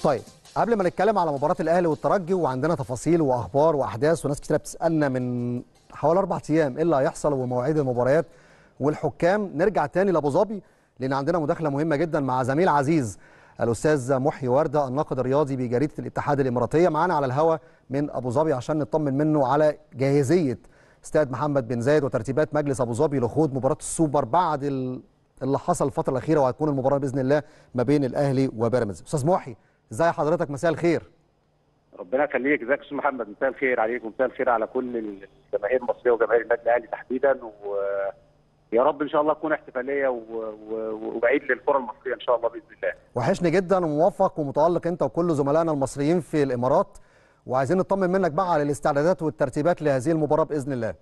طيب قبل ما نتكلم على مباراه الاهلي والترجي وعندنا تفاصيل واخبار واحداث وناس كتيره بتسالنا من حوالي اربع ايام ايه اللي هيحصل ومواعيد المباريات والحكام نرجع تاني لابو ظبي لان عندنا مداخله مهمه جدا مع زميل عزيز الاستاذ محي ورده الناقد الرياضي بجريده الاتحاد الاماراتيه معانا على الهوا من ابو ظبي عشان نطمن منه على جاهزيه استاد محمد بن زايد وترتيبات مجلس ابو ظبي لخوض مباراه السوبر بعد اللي حصل الفتره الاخيره وهتكون المباراه باذن الله ما بين الاهلي وبيراميدز استاذ محي ازي حضرتك مساء الخير ربنا يخليك ازيك يا استاذ محمد مساء الخير عليك ومساء الخير على كل الجماهير المصريه وجماهير النادي الاهلي تحديدا ويا رب ان شاء الله تكون احتفاليه وعيد للكره المصريه ان شاء الله باذن الله وحشني جدا وموفق ومتالق انت وكل زملائنا المصريين في الامارات وعايزين نطمن منك بقى على الاستعدادات والترتيبات لهذه المباراه باذن الله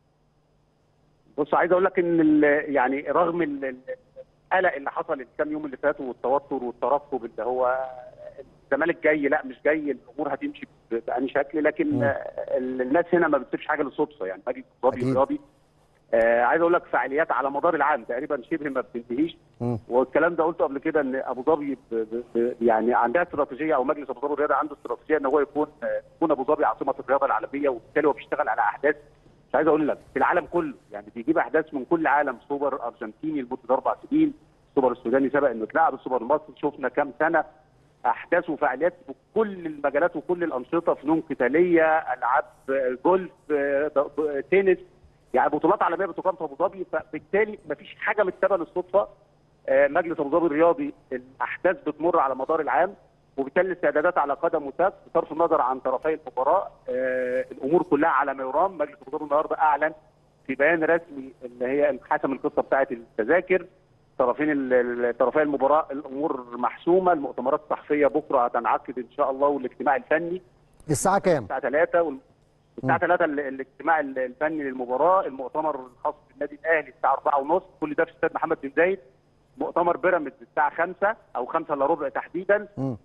بص عايز اقول لك ان يعني رغم القلق اللي حصل الكام يوم اللي فاتوا والتوتر والترقب اللي هو الزمالك جاي لا مش جاي الامور هتمشي بأني شكل لكن م. الناس هنا ما بتسيبش حاجه للصدفه يعني مجلس الرياضي الرياضي آه عايز اقول لك فعاليات على مدار العام تقريبا شبه ما بتنتهيش والكلام ده قلته قبل كده ان ابو ظبي يعني عندها استراتيجيه او مجلس ابو ظبي الرياضي عنده استراتيجيه ان هو يكون يكون ابو ظبي عاصمه الرياضه العالميه وبالتالي هو بيشتغل على احداث مش عايز اقول لك في العالم كله يعني بيجيب احداث من كل عالم سوبر ارجنتيني لمده اربع سنين السوبر السوداني سبق انه اتلعب السوبر المصري شفنا كام سنه احداث وفعاليات في كل المجالات وكل الانشطه فنون قتاليه العاب جولف تنس يعني بطولات عالميه بتقام في ابو ظبي فبالتالي مفيش حاجه متسابه للصدفه مجلس ابو ظبي الرياضي الاحداث بتمر على مدار العام وبالتالي الاستعدادات على قدم وساق بصرف النظر عن طرفي المباراه الامور كلها على ما يرام مجلس ابو ظبي النهارده اعلن في بيان رسمي اللي هي حسم القصه بتاعه التذاكر طرفين طرفي المباراه الامور محسومه المؤتمرات الصحفيه بكره هتنعقد ان شاء الله والاجتماع الفني الساعه كام؟ الساعه 3 وال... الساعه 3 الاجتماع الفني للمباراه المؤتمر الخاص بالنادي الاهلي الساعه 4:30 كل ده في استاد محمد بن زايد مؤتمر بيراميدز الساعه 5 او 5 الا ربع تحديدا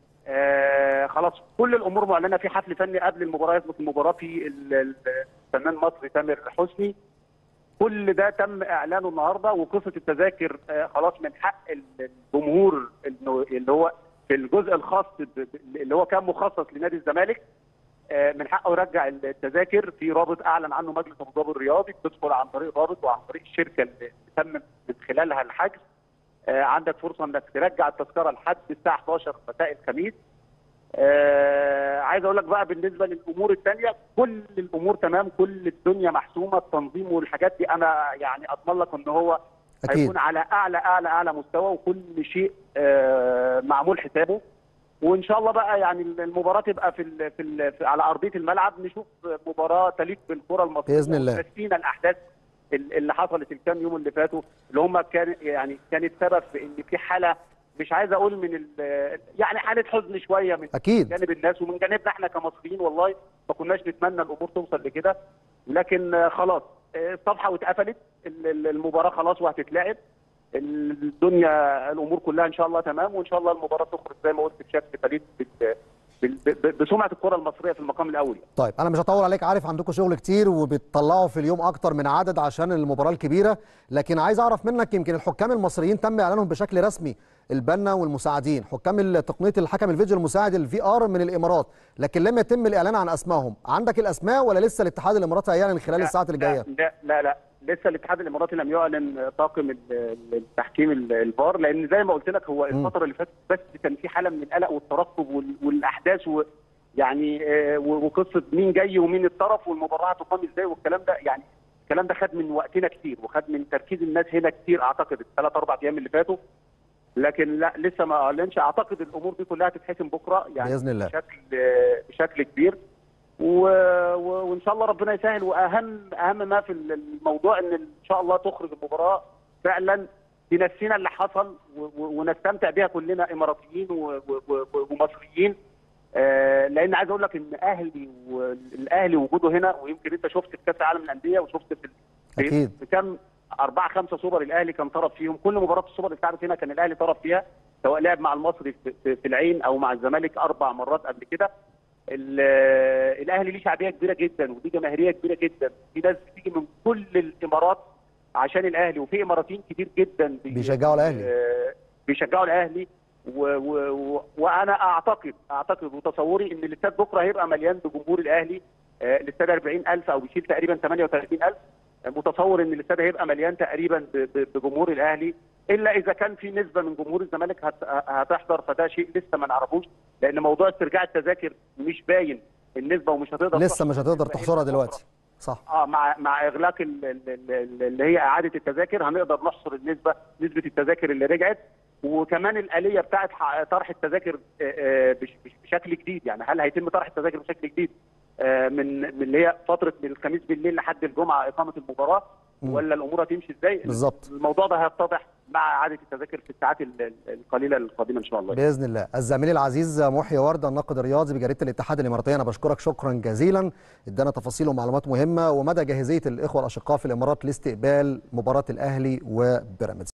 آه خلاص كل الامور معلنه في حفل فني قبل المباراه يسبق المباراه في الفنان المصري تامر حسني كل ده تم اعلانه النهارده وقصه التذاكر آه خلاص من حق الجمهور انه اللي هو في الجزء الخاص اللي هو كان مخصص لنادي الزمالك آه من حقه يرجع التذاكر في رابط اعلن عنه مجلس ابو ظبي الرياضي بتدخل عن طريق رابط وعن طريق الشركه اللي تم من خلالها الحجز آه عندك فرصه انك ترجع التذكره لحد الساعه 11 مساء الخميس آه عايز اقول لك بقى بالنسبه للامور الثانيه كل الامور تمام كل الدنيا محسومه التنظيم والحاجات دي انا يعني اضمن لك ان هو أكيد. هيكون على اعلى اعلى اعلى مستوى وكل شيء آه معمول حسابه وان شاء الله بقى يعني المباراه تبقى في ال في, ال في على ارضيه الملعب نشوف مباراه تليق بالكره المصريه باذن الله نسينا الاحداث اللي حصلت الكام يوم اللي فاتوا اللي هم كان يعني كانت سبب في ان في حاله مش عايز اقول من يعني حاله حزن شويه من أكيد. جانب الناس ومن جانبنا احنا كمصريين والله ما كناش نتمنى الامور توصل لكده لكن خلاص الصفحه واتقفلت المباراه خلاص وهتتلعب الدنيا الامور كلها ان شاء الله تمام وان شاء الله المباراه تخرج زي ما قلت بشكل فريد بسمعه الكره المصريه في المقام الاول طيب انا مش هطول عليك عارف عندكم شغل كتير وبتطلعوا في اليوم اكتر من عدد عشان المباراه الكبيره لكن عايز اعرف منك يمكن الحكام المصريين تم اعلانهم بشكل رسمي البنا والمساعدين حكام تقنيه الحكم الفيديو المساعد الفي ار من الامارات لكن لم يتم الاعلان عن اسمائهم عندك الاسماء ولا لسه الاتحاد الاماراتي هيعلن خلال الساعات اللي جايه لا لا لا لسه الاتحاد الاماراتي لم يعلن طاقم التحكيم الفار لان زي ما قلت لك هو الفتره اللي فاتت بس كان في حاله من القلق والترقب والاحداث و يعني وقصه مين جاي ومين الطرف والمباراه هتقام ازاي والكلام ده يعني الكلام ده خد من وقتنا كتير وخد من تركيز الناس هنا كتير اعتقد الثلاث اربع ايام اللي فاتوا لكن لا لسه ما اعلنش اعتقد الامور دي كلها هتتحسم بكره يعني باذن الله بشكل بشكل كبير و... و... وان شاء الله ربنا يسهل واهم اهم ما في الموضوع ان ان شاء الله تخرج المباراه فعلا تنسينا اللي حصل و... ونستمتع بها كلنا اماراتيين و... ومصريين آه لان عايز اقول لك ان اهلي والاهلي وجوده هنا ويمكن انت شفت في كاس العالم للانديه وشفت في اكيد في كام أربعة خمسة سوبر الأهلي كان طرف فيهم كل مباراة السوبر اللي اتلعبت هنا كان الأهلي طرف فيها سواء لعب مع المصري في, في العين أو مع الزمالك أربع مرات قبل كده الأهلي ليه شعبية كبيرة جدا وليه جماهيرية كبيرة جدا في ناس بتيجي من كل الإمارات عشان الأهلي وفي إماراتيين كتير جدا بيشجعوا الأهلي بيشجعوا الأهلي و و و وانا اعتقد اعتقد وتصوري ان الاستاد بكره هيبقى مليان بجمهور الاهلي آه، الاستاد 40000 او بيشيل تقريبا 38000 متصور ان الاستاد هيبقى مليان تقريبا ب- ب- بجمهور الاهلي الا اذا كان في نسبه من جمهور الزمالك هت- هتحضر فده شيء لسه ما نعرفوش لان موضوع استرجاع التذاكر مش باين النسبه ومش هتقدر لسه تحصل مش هتقدر النسبة تحصرها إلا دلوقتي صح اه مع مع اغلاق ال- ال- ال- اللي هي اعاده التذاكر هنقدر نحصر النسبه نسبه التذاكر اللي رجعت وكمان الاليه بتاعه ح- طرح التذاكر آه، آه، بش- بش- بشكل جديد يعني هل هيتم طرح التذاكر بشكل جديد آه، من من اللي هي فتره من الخميس بالليل لحد الجمعه اقامه المباراه مم. ولا الامور هتمشي ازاي بالظبط. الموضوع ده هيتضح مع اعاده التذاكر في الساعات ال- ال- القليله القادمه ان شاء الله باذن الله الزميل العزيز محيي ورده الناقد الرياضي بجريده الاتحاد الاماراتيه انا بشكرك شكرا جزيلا ادانا تفاصيل ومعلومات مهمه ومدى جاهزيه الاخوه الاشقاء في الامارات لاستقبال مباراه الاهلي وبيراميدز